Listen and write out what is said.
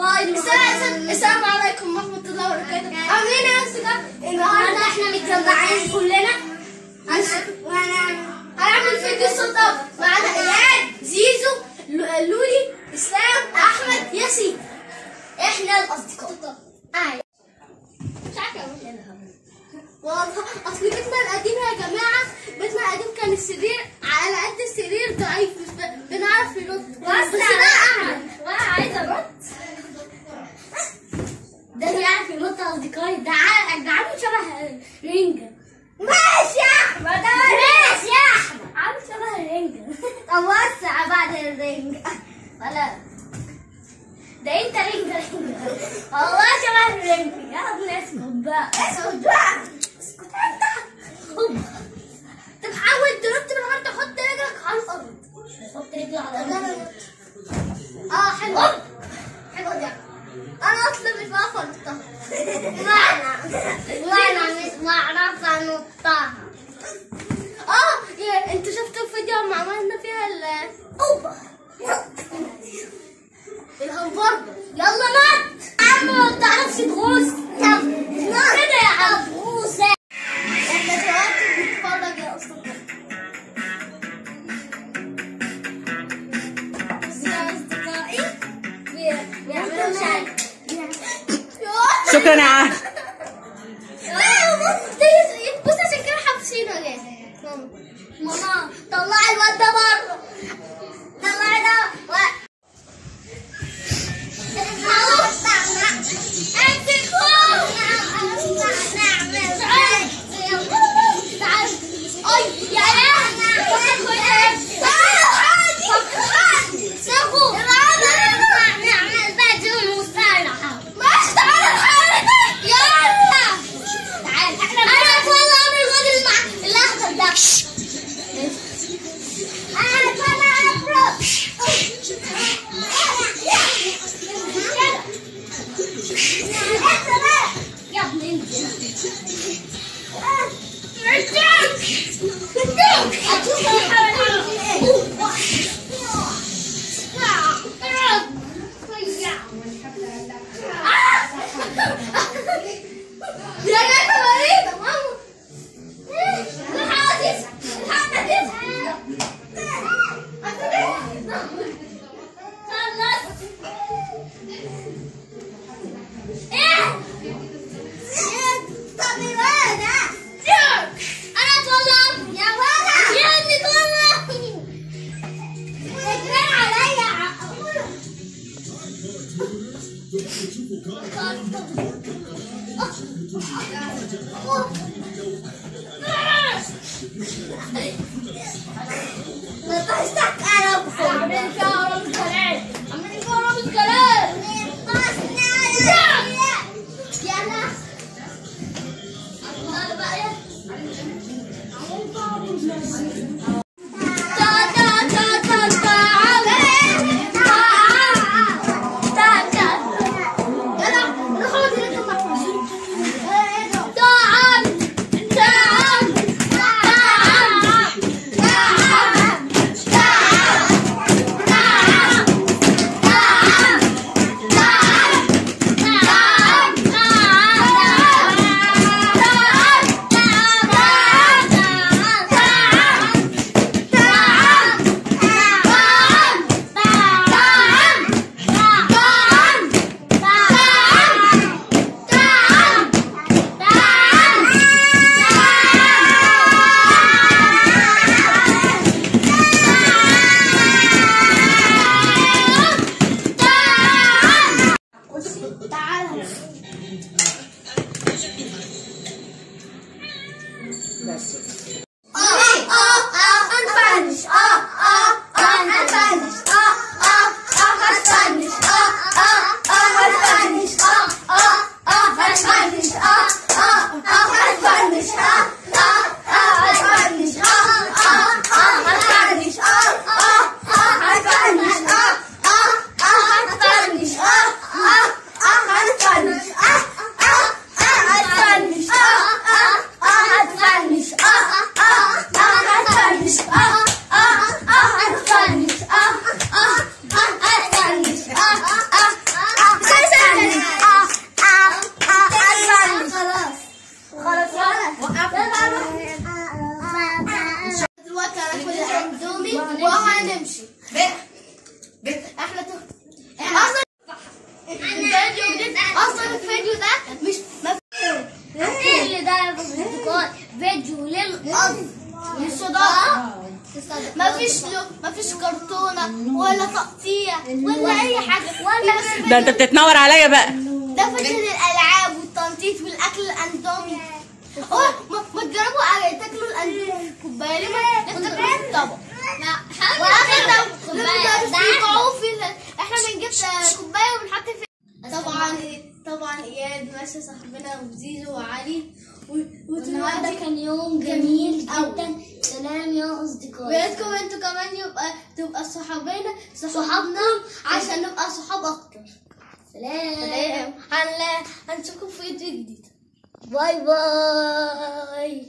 طيب السلام السلام عليكم ورحمة الله وبركاته عاملين ايه يا أصدقاء؟ النهاردة احنا متجمعين كلنا هنعمل فيديو صوت معانا إياد زيزو لو- لولي إسلام أحمد ياسين احنا الأصدقاء أيوة مش عارفة أقول إيه أنا. والله اصل بيتنا القديم يا جماعه بيتنا القديم كان السرير على قد السرير ضعيف مش ب- بنعرف نرد بس ده اعمل وانا عايزه ارد ده بيعرف ينط اصدقائي ده ع- ده عامل شبه رينجا ماشي يا احمد ماشي يا احمد عامل شبه الرينجا طب وسع بعد الرينجا ولا ده انت رينجا رينجا والله شبه الرينجا يا ابني اسكت بقى اسكت بقى اسكت انت هوب. طب حاول تنط من غير تحط رجلك على الارض حط رجلي على الارض اه حلو حلو دي انا اصلا مش بعرف انطها وانا وانا مش بعرف انطها اه يا انتوا شفتوا الفيديو لما عملنا فيها ال اوبا الهمبرجر يلا نط عم ما بتعرفش تغوص كده يا عم غوصة احنا دلوقتي بنتفرج يا اصدقائي بصوا يا اصدقائي بي- بيعملوا شاي شكرا يا عهد لا بص دي- بص عشان كده حابسينه ليه ماما ماما طلعي الواد ده بره طلعي ده و- انا طالعه يا ابني انت يا جاي مريضة ماما الحادث الحادث خلص ايه طب ولد انا اتولد يا ولد يا ابني اتولد اجري عليا نطشتك انا عاملين فيها رامز كلام عاملين فيها رامز كلام يلا أنا بقى إيه؟ تا تا تا تا تا تا تا يلا نخرج نركب محفوظين تعال تعال مفيش لو مفيش كرتونه ولا تقطيع ولا اي حاجه ولا ده انت بتتنور عليا بقى ده فكرة الألعاب والتنطيط والأكل الأندومي أوه ما, ما تجربوا على تاكلوا الأندومي في كوباية ليه ما تاكلوا في الطبق وآخر ده لازم تقعوا في ال- احنا بنجيب كوباية وبنحط في طبعا طبعا اياد ماشي صاحبنا وزيزو وعلي النهارده كان يوم جميل أوي. جدا سلام يا اصدقائي ويادكم انتوا كمان يبقى تبقى صحابينا صحابنا عشان نبقى صحاب اكتر سلام سلام هن- هنشوفكم في فيديو جديد باي باي